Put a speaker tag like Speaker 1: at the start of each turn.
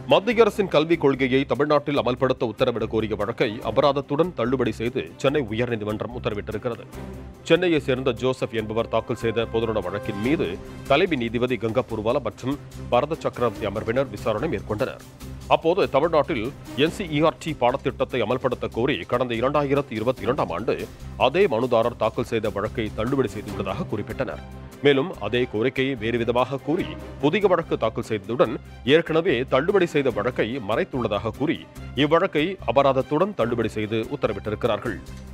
Speaker 1: மத்திய அரசின் கல்விக் கொள்கையை தமிழ்நாட்டில் அமல்படுத்த உத்தரவிட கோரிய வழக்கை அபராதத்துடன் தள்ளுபடி செய்து சென்னை உயர்நீதிமன்றம் உத்தரவிட்டிருக்கிறது சென்னையை சேர்ந்த ஜோசப் என்பவர் தாக்கல் செய்த பொதுநல வழக்கின் மீது தலைமை நீதிபதி கங்கா புர்வாலா மற்றும் பரத சக்கரவர்த்தி அமர்வினர் விசாரணை மேற்கொண்டனர் அப்போது தமிழ்நாட்டில் என்சிஇஆர்டி பாடத்திட்டத்தை அமல்படுத்த கோரி கடந்த இரண்டாயிரத்தி இருபத்தி இரண்டாம் ஆண்டு அதே மனுதாரர் தாக்கல் செய்த வழக்கை தள்ளுபடி செய்துள்ளதாக குறிப்பிட்டனர் மேலும் அதே கோரிக்கையை வேறு விதமாக கூறி புதிய வழக்கு தாக்கல் செய்ததுடன் ஏற்கனவே தள்ளுபடி செய்த வழக்கை மறைத்துள்ளதாக கூறி இவ்வழக்கை அபராதத்துடன் தள்ளுபடி செய்து உத்தரவிட்டிருக்கிறார்கள்